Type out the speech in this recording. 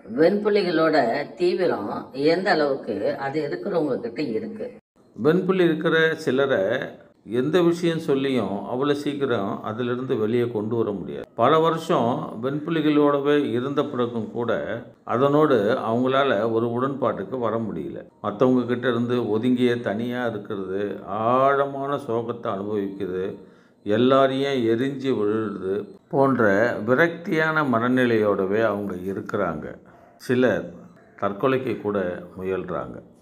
வெண்புலிகளோட தீவிரம் எந்த அளவுக்கு அது இருக்கிறவங்க கிட்ட இருக்கு வெண்புலி இருக்கிற சிலரை எந்த விஷயம் சொல்லியும் அவ்வளோ சீக்கிரம் அதிலிருந்து வெளியே கொண்டு வர முடியாது பல வருஷம் வெண்புலிகளோடவே இருந்த பிறகும் கூட அதனோடு அவங்களால ஒரு உடன்பாட்டுக்கு வர முடியல மற்றவங்க கிட்ட இருந்து ஒதுங்கிய தனியாக இருக்கிறது ஆழமான சோகத்தை அனுபவிக்குது எல்லாரையும் எரிஞ்சு விழுறது போன்ற விரக்தியான மனநிலையோடவே அவங்க இருக்கிறாங்க சிலர் தற்கொலைக்கு கூட முயல்றாங்க